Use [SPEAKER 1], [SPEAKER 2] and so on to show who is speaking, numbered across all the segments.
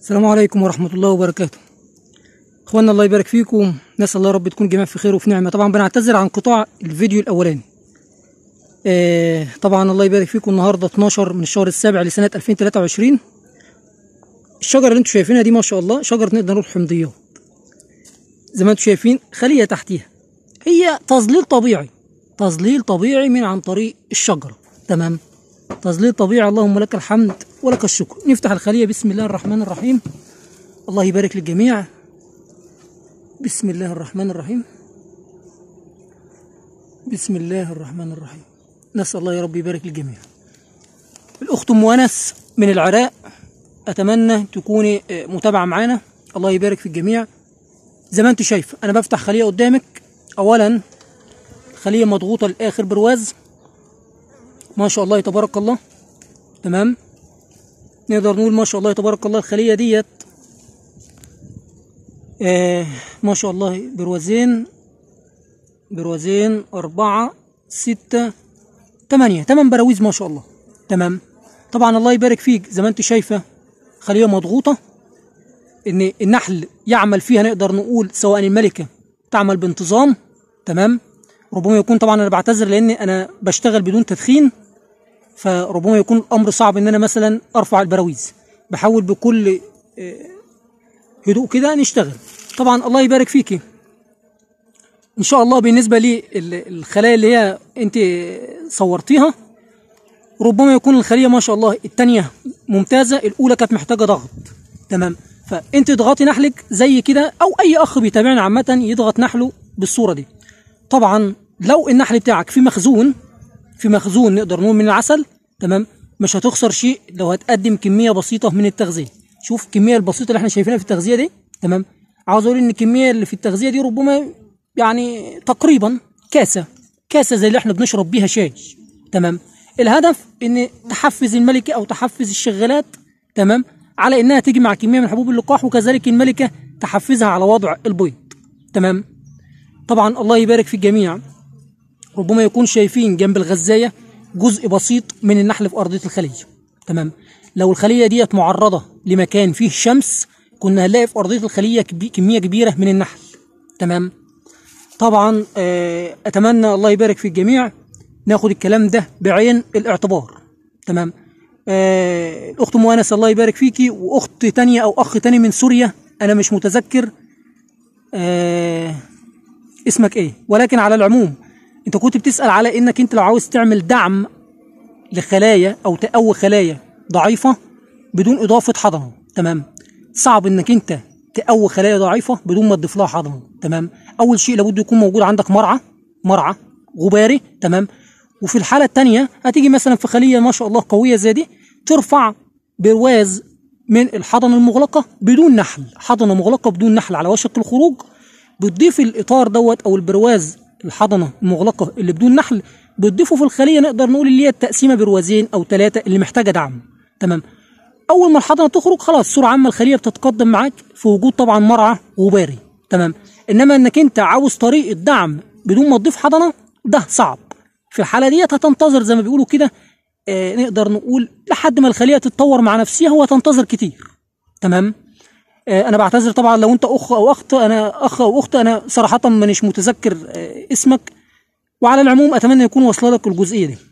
[SPEAKER 1] السلام عليكم ورحمة الله وبركاته اخوانا الله يبارك فيكم نسأل الله رب تكون جميعا في خير وفي نعمة طبعا بنعتذر عن قطاع الفيديو الأولاني آه طبعا الله يبارك فيكم النهاردة 12 من الشهر السابع لسنة 2023 الشجرة اللي انتم شايفينها دي ما شاء الله شجرة نقدر نقول حمضيات زي ما انتم شايفين خلية تحتيها هي تظليل طبيعي تظليل طبيعي من عن طريق الشجرة تمام تظليل طبيعي اللهم لك الحمد ولك الشكر نفتح الخلية بسم الله الرحمن الرحيم الله يبارك للجميع بسم الله الرحمن الرحيم بسم الله الرحمن الرحيم نسأل الله يا رب يبارك للجميع الأخت أم ونس من العراق أتمنى تكوني آه، متابعة معانا الله يبارك في الجميع زي ما أنت شايف أنا بفتح خلية قدامك أولا خلية مضغوطة لآخر برواز ما شاء الله تبارك الله تمام نقدر نقول ما شاء الله تبارك الله الخلية ديت آه ما شاء الله بروازين بروازين أربعة ستة تمانية تمن براويز ما شاء الله تمام طبعا الله يبارك فيك زي ما انت شايفة خلية مضغوطة ان النحل يعمل فيها نقدر نقول سواء الملكة تعمل بانتظام تمام ربما يكون طبعا انا بعتذر لان انا بشتغل بدون تدخين فربما يكون الامر صعب ان انا مثلا ارفع البراويز بحاول بكل آه، هدوء كده نشتغل طبعا الله يبارك فيكي ان شاء الله بالنسبه للخلايا اللي هي انت صورتيها ربما يكون الخليه ما شاء الله الثانيه ممتازه الاولى كانت محتاجه ضغط تمام فانت اضغطي نحلك زي كده او اي اخ بيتابعنا عامه يضغط نحله بالصوره دي طبعا لو النحل بتاعك في مخزون في مخزون نقدر نقول من العسل تمام مش هتخسر شيء لو هتقدم كميه بسيطه من التغذيه شوف الكميه البسيطه اللي احنا شايفينها في التغذيه دي تمام عاوز اقول ان الكميه اللي في التغذيه دي ربما يعني تقريبا كاسه كاسه زي اللي احنا بنشرب بيها شاي تمام الهدف ان تحفز الملكه او تحفز الشغالات تمام على انها تيجي مع كميه من حبوب اللقاح وكذلك الملكه تحفزها على وضع البيض تمام طبعا الله يبارك في الجميع ربما يكون شايفين جنب الغزايه جزء بسيط من النحل في ارضيه الخليه تمام لو الخليه ديت معرضه لمكان فيه شمس كنا هنلاقي في ارضيه الخليه كبي- كميه كبيره من النحل تمام طبعا آه، اتمنى الله يبارك في الجميع ناخد الكلام ده بعين الاعتبار تمام آه، الاخت ام انس الله يبارك فيكي واخت تانية او اخ تاني من سوريا انا مش متذكر آه، اسمك ايه ولكن على العموم انت كنت بتسال على انك انت لو عاوز تعمل دعم لخلايا او تقوي خلايا ضعيفه بدون اضافه حضنه تمام صعب انك انت تقوي خلايا ضعيفه بدون ما تضيف لها حضنه تمام اول شيء لابد يكون موجود عندك مرعى مرعى غباري تمام وفي الحاله الثانيه هتيجي مثلا في خليه ما شاء الله قويه زي دي ترفع برواز من الحضنه المغلقه بدون نحل حضنه مغلقه بدون نحل على وشك الخروج بتضيف الاطار دوت او البرواز الحضنه المغلقه اللي بدون نحل بتضيفه في الخليه نقدر نقول اللي هي التقسيمه بروازين او ثلاثه اللي محتاجه دعم تمام اول ما الحضنه تخرج خلاص صوره عامه الخليه بتتقدم معاك في وجود طبعا مرعى غباري تمام انما انك انت عاوز طريقه دعم بدون ما تضيف حضنه ده صعب في الحاله ديت هتنتظر زي ما بيقولوا كده آه نقدر نقول لحد ما الخليه تتطور مع نفسها وهتنتظر كتير تمام آه، انا بعتذر طبعا لو انت اخ او اخت انا اخ او اخت انا صراحه مانيش متذكر آه، اسمك وعلى العموم اتمنى يكون واصله لك الجزئيه دي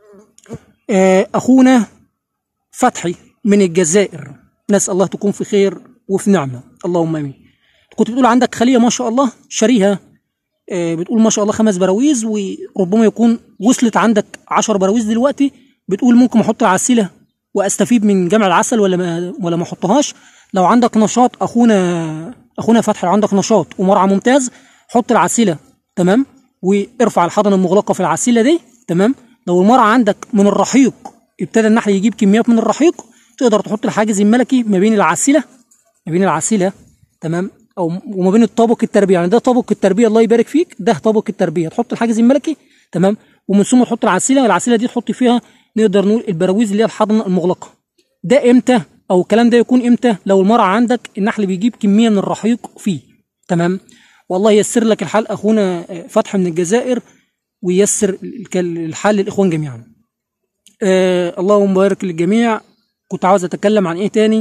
[SPEAKER 1] آه، اخونا فتحي من الجزائر نسال الله تكون في خير وفي نعمه اللهم امين كنت بتقول عندك خليه ما شاء الله شاريها آه، بتقول ما شاء الله خمس براويز وربما يكون وصلت عندك عشر براويز دلوقتي بتقول ممكن احط العسيله واستفيد من جمع العسل ولا ما ولا ما احطهاش لو عندك نشاط اخونا اخونا فتحي لو عندك نشاط ومرعى ممتاز حط العسيله تمام وارفع الحضنه المغلقه في العسيله دي تمام لو المرعى عندك من الرحيق ابتدى النحل يجيب كميات من الرحيق تقدر تحط الحاجز الملكي ما بين العسيله ما بين العسيله تمام او وما بين الطابق التربيه يعني ده طابق التربيه الله يبارك فيك ده طابق التربيه تحط الحاجز الملكي تمام ومن ثم تحط العسيله والعسيله دي تحط فيها نقدر نقول البراويز اللي هي الحضنه المغلقه ده امتى او الكلام ده يكون امتى لو المرعى عندك النحل بيجيب كميه من الرحيق فيه تمام والله ييسر لك الحال اخونا آه، فتحي من الجزائر وييسر الك- الحال للاخوان جميعا آه اللهم بارك للجميع كنت عاوز اتكلم عن ايه تاني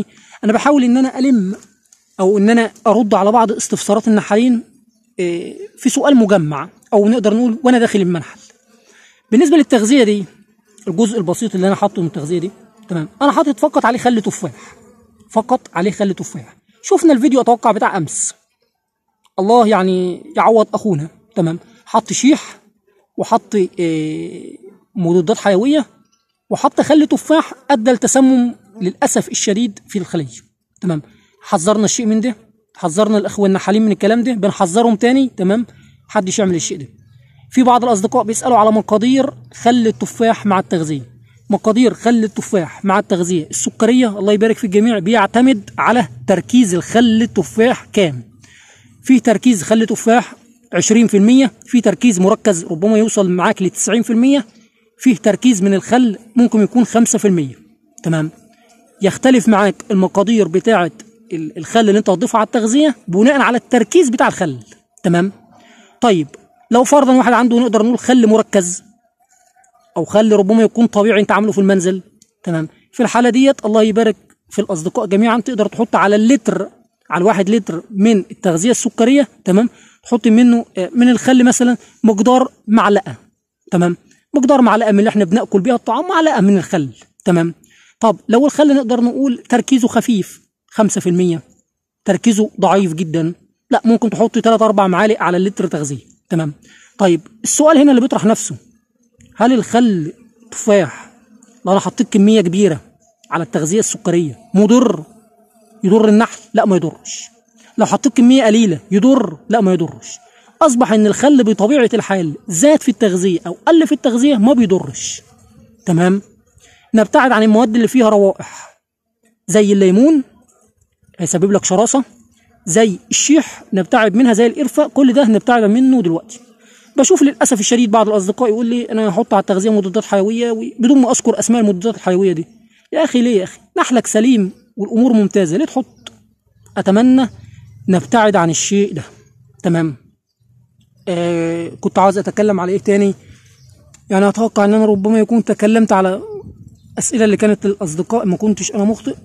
[SPEAKER 1] انا بحاول ان انا الم او ان انا ارد على بعض استفسارات النحالين إيه، في سؤال مجمع او نقدر نقول وانا داخل المنحل بالنسبه للتغذيه دي الجزء البسيط اللي انا حاطه من التغذيه دي تمام انا حاطط فقط عليه خل تفاح فقط عليه خل تفاح شفنا الفيديو اتوقع بتاع امس الله يعني يعوض اخونا تمام حط شيح وحط إيه، مضادات حيويه وحط خل تفاح ادى لتسمم للاسف الشديد في الخليه تمام حذرنا الشيء من ده حذرنا الاخوه النحالين من الكلام ده بنحذرهم تاني تمام محدش يعمل الشيء ده في بعض الاصدقاء بيسالوا على مقادير خل التفاح مع التغذيه مقادير خل التفاح مع التغذيه السكريه الله يبارك في الجميع بيعتمد على تركيز الخل التفاح كام في تركيز خل تفاح 20% في تركيز مركز ربما يوصل معاك ل 90% فيه تركيز من الخل ممكن يكون 5% تمام يختلف معاك المقادير بتاعه ال- الخل اللي انت هتضيفه على التغذيه بناء على التركيز بتاع الخل تمام طيب لو فرضا واحد عنده نقدر نقول خل مركز او خل ربما يكون طبيعي انت عامله في المنزل تمام في الحاله ديت الله يبارك في الاصدقاء جميعا تقدر تحط على اللتر على الواحد لتر من التغذيه السكريه تمام تحط منه آه، من الخل مثلا مقدار معلقه تمام مقدار معلقه من اللي احنا بناكل بيها الطعام معلقه من الخل تمام طب لو الخل نقدر نقول تركيزه خفيف 5% تركيزه ضعيف جدا لا ممكن تحط 3 4 معالق على اللتر تغذيه تمام طيب السؤال هنا اللي بيطرح نفسه هل الخل تفاح لو انا حطيت كميه كبيره على التغذيه السكريه مضر يضر النحل لا ما يضرش لو حطيت كميه قليله يضر لا ما يضرش اصبح ان الخل بطبيعه الحال زاد في التغذيه او قل في التغذيه ما بيضرش تمام نبتعد عن المواد اللي فيها روائح زي الليمون هيسبب لك شراسه زي الشيح نبتعد منها زي القرفه كل ده نبتعد منه دلوقتي بشوف للاسف الشديد بعض الاصدقاء يقول لي انا هحط على التغذيه مضادات حيويه و- بدون ما اذكر اسماء المضادات الحيويه دي يا اخي ليه يا اخي نحلك سليم والامور ممتازه ليه تحط اتمنى نبتعد عن الشيء ده تمام آه كنت عاوز اتكلم على ايه تاني يعني اتوقع ان انا ربما يكون تكلمت على اسئله اللي كانت للاصدقاء ما كنتش انا مخطئ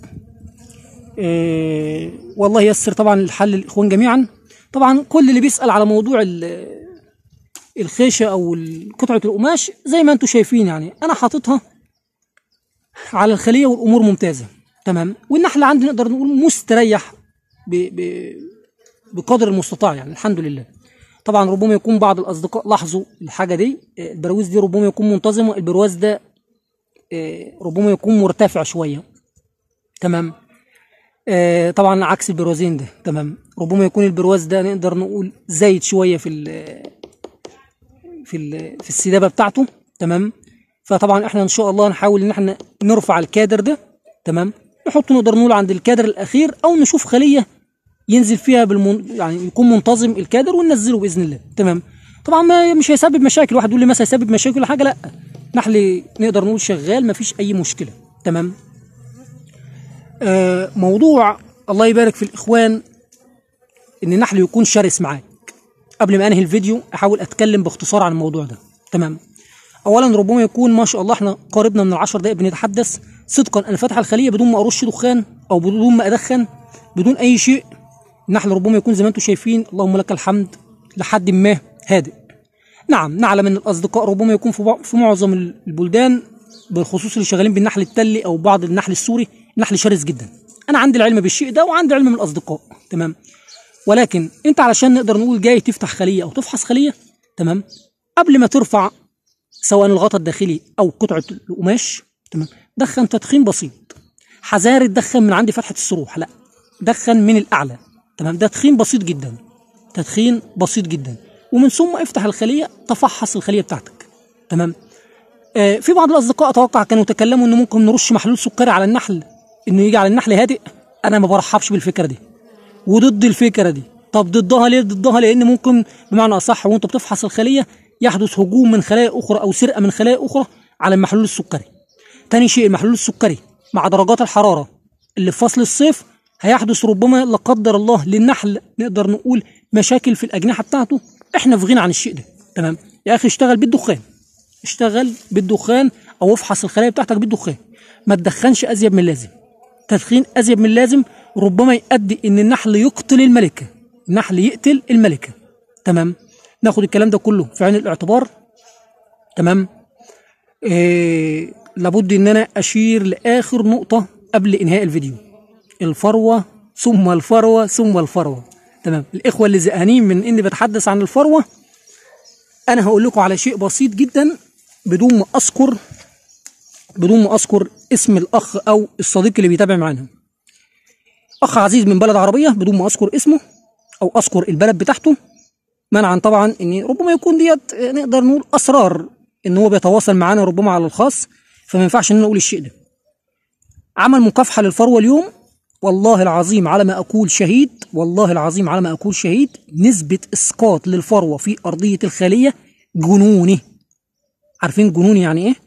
[SPEAKER 1] آه والله يسر طبعا الحل للاخوان جميعا طبعا كل اللي بيسال على موضوع ال- الخيشه او ال- قطعه القماش زي ما انتم شايفين يعني انا حاططها على الخليه والامور ممتازه تمام والنحل عندي نقدر نقول مستريح ب... ب... بقدر المستطاع يعني الحمد لله طبعا ربما يكون بعض الاصدقاء لاحظوا الحاجه دي آه، البراويز دي ربما يكون منتظمه البرواز ده آه، ربما يكون مرتفع شويه تمام آه، طبعا عكس البروازين ده تمام ربما يكون البرواز ده نقدر نقول زايد شويه في ال في ال في السدابه بتاعته تمام فطبعا احنا ان شاء الله نحاول ان احنا نرفع الكادر ده تمام نحطه نقدر نقول عند الكادر الاخير او نشوف خليه ينزل فيها بالمن... يعني يكون منتظم الكادر وننزله باذن الله تمام طبعا ما مش هيسبب مشاكل واحد يقول لي مثلا هيسبب مشاكل ولا حاجه لا نحل نقدر نقول شغال ما فيش اي مشكله تمام آه موضوع الله يبارك في الاخوان ان النحل يكون شرس معاك قبل ما انهي الفيديو احاول اتكلم باختصار عن الموضوع ده تمام اولا ربما يكون ما شاء الله احنا قربنا من العشر دقائق بنتحدث صدقا انا فاتح الخليه بدون ما ارش دخان او بدون ما ادخن بدون اي شيء النحل ربما يكون زي ما انتم شايفين اللهم لك الحمد لحد ما هادئ نعم نعلم ان الاصدقاء ربما يكون في, بعض في معظم البلدان بالخصوص اللي شغالين بالنحل التلي او بعض النحل السوري نحل شرس جدا انا عندي العلم بالشيء ده وعندي علم من الاصدقاء تمام ولكن انت علشان نقدر نقول جاي تفتح خليه او تفحص خليه تمام قبل ما ترفع سواء الغطاء الداخلي او قطعه القماش تمام دخن تدخين بسيط حذار تدخن من عند فتحه السروح لا دخن من الاعلى تمام ده تدخين بسيط جدا تدخين بسيط جدا ومن ثم افتح الخليه تفحص الخليه بتاعتك تمام آه في بعض الاصدقاء اتوقع كانوا تكلموا انه ممكن نرش محلول سكري على النحل انه يجي على النحل هادئ انا ما برحبش بالفكره دي وضد الفكره دي طب ضدها ليه ضدها لان ممكن بمعنى اصح وانت بتفحص الخليه يحدث هجوم من خلايا اخرى او سرقه من خلايا اخرى على المحلول السكري تاني شيء المحلول السكري مع درجات الحراره اللي في فصل الصيف هيحدث ربما لا قدر الله للنحل نقدر نقول مشاكل في الاجنحه بتاعته احنا في غنى عن الشيء ده تمام يا اخي اشتغل بالدخان اشتغل بالدخان او افحص الخلايا بتاعتك بالدخان ما تدخنش ازيد من اللازم تدخين ازيد من اللازم ربما يؤدي ان النحل يقتل الملكه النحل يقتل الملكه تمام ناخد الكلام ده كله في عين الاعتبار تمام إيه لابد ان انا اشير لاخر نقطه قبل انهاء الفيديو الفروه ثم الفروه ثم الفروه تمام الاخوه اللي زهقانين من اني بتحدث عن الفروه انا هقول لكم على شيء بسيط جدا بدون ما اذكر بدون ما اذكر اسم الاخ او الصديق اللي بيتابع معانا اخ عزيز من بلد عربيه بدون ما اذكر اسمه او اذكر البلد بتاعته منعا طبعا ان ربما يكون ديت نقدر نقول اسرار ان هو بيتواصل معانا ربما على الخاص فما ينفعش ان نقول الشيء ده عمل مكافحه للفروه اليوم والله العظيم على ما اقول شهيد والله العظيم على ما اقول شهيد نسبه اسقاط للفروه في ارضيه الخليه جنوني عارفين جنوني يعني ايه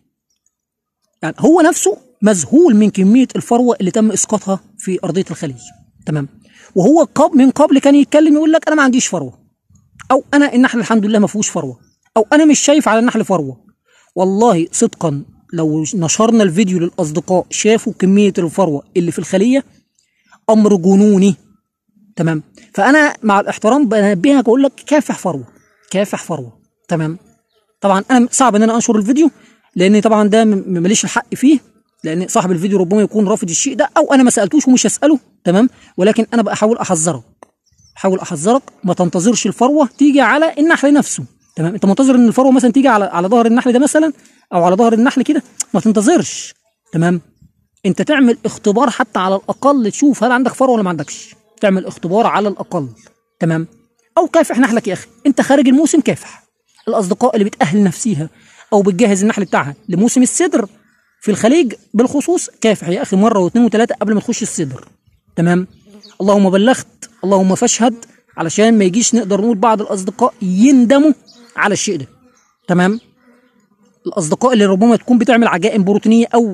[SPEAKER 1] يعني هو نفسه مذهول من كميه الفروه اللي تم اسقاطها في ارضيه الخليج تمام وهو قبل من قبل كان يتكلم يقول لك انا ما عنديش فروه او انا النحل الحمد لله ما فيهوش فروه او انا مش شايف على النحل فروه والله صدقا لو نشرنا الفيديو للاصدقاء شافوا كميه الفروه اللي في الخليه امر جنوني تمام فانا مع الاحترام بنبهك اقول لك كافح فروه كافح فروه تمام طبعا انا صعب ان انا انشر الفيديو لان طبعا ده م- ماليش الحق فيه لان صاحب الفيديو ربما يكون رافض الشيء ده او انا ما سالتوش ومش هساله تمام ولكن انا بحاول احذرك بحاول احذرك ما تنتظرش الفروه تيجي على النحل نفسه تمام انت منتظر ان الفروه مثلا تيجي على على ظهر النحل ده مثلا او على ظهر النحل كده ما تنتظرش تمام انت تعمل اختبار حتى على الاقل تشوف هل عندك فروه ولا ما عندكش تعمل اختبار على الاقل تمام او كافح نحلك يا اخي انت خارج الموسم كافح الاصدقاء اللي بتاهل نفسيها او بتجهز النحل بتاعها لموسم الصدر في الخليج بالخصوص كافح يا اخي مره واثنين وثلاثه قبل ما تخش الصدر تمام اللهم بلغت اللهم فاشهد علشان ما يجيش نقدر نقول بعض الاصدقاء يندموا على الشيء ده تمام الاصدقاء اللي ربما تكون بتعمل عجائن بروتينيه او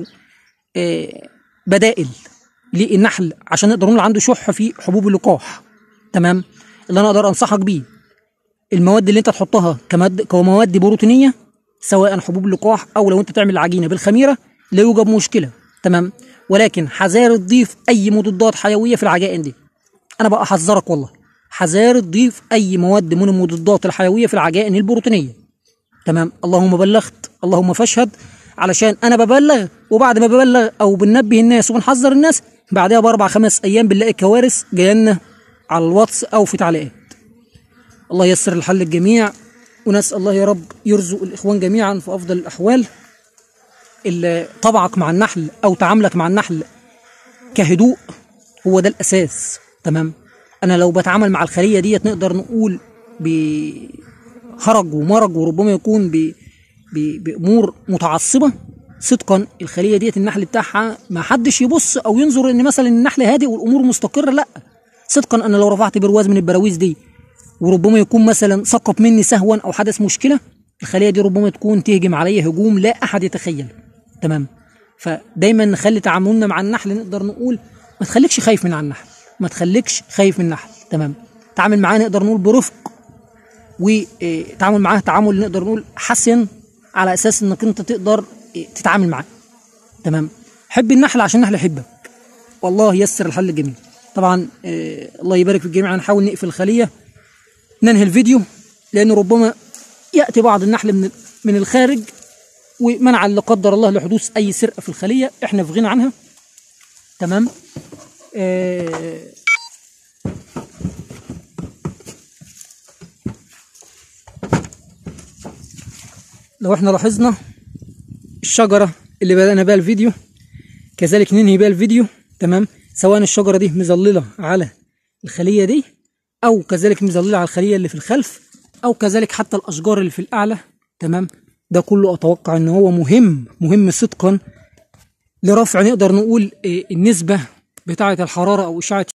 [SPEAKER 1] آه، بدائل للنحل عشان نقدر نقول عنده شح في حبوب اللقاح تمام اللي انا اقدر انصحك بيه المواد اللي انت تحطها كماد كمواد بروتينيه سواء حبوب اللقاح او لو انت تعمل عجينه بالخميره لا يوجد مشكله تمام ولكن حذار تضيف اي مضادات حيويه في العجائن دي انا بقى احذرك والله حذار تضيف اي مواد من المضادات الحيويه في العجائن البروتينيه تمام اللهم بلغت اللهم فاشهد علشان انا ببلغ وبعد ما ببلغ او بننبه الناس وبنحذر الناس بعدها باربع خمس ايام بنلاقي كوارث جايه لنا على الواتس او في تعليقات الله ييسر الحل للجميع ونسال الله يا رب يرزق الاخوان جميعا في افضل الاحوال اللي طبعك مع النحل او تعاملك مع النحل كهدوء هو ده الاساس تمام انا لو بتعامل مع الخليه ديت نقدر نقول بهرج ومرج وربما يكون ب... ب... بامور متعصبه صدقا الخليه ديت النحل بتاعها ما حدش يبص او ينظر ان مثلا النحل هادئ والامور مستقره لا صدقا انا لو رفعت برواز من البراويز دي وربما يكون مثلا سقط مني سهوا او حدث مشكله الخليه دي ربما تكون تهجم علي هجوم لا احد يتخيله تمام فدايما نخلي تعاملنا مع النحل نقدر نقول ما تخليكش خايف من على النحل ما تخليكش خايف من النحل تمام تعامل معاه نقدر نقول برفق وتعامل معاه تعامل نقدر نقول حسن على اساس انك انت تقدر إيه، تتعامل معاه تمام حب النحل عشان النحل يحبك والله يسر الحل الجميل طبعا آه، الله يبارك في الجميع هنحاول نقفل الخليه ننهي الفيديو لان ربما ياتي بعض النحل من من الخارج ومنعا لا قدر الله لحدوث اي سرقه في الخليه احنا في غنى عنها تمام آه لو احنا لاحظنا الشجره اللي بدانا بها الفيديو كذلك ننهي بها الفيديو تمام سواء الشجره دي مظلله على الخليه دي او كذلك مظلله على الخليه اللي في الخلف او كذلك حتى الاشجار اللي في الاعلى تمام ده كله اتوقع ان هو مهم مهم صدقا لرفع نقدر نقول إيه، النسبه بتاعه الحراره او اشعه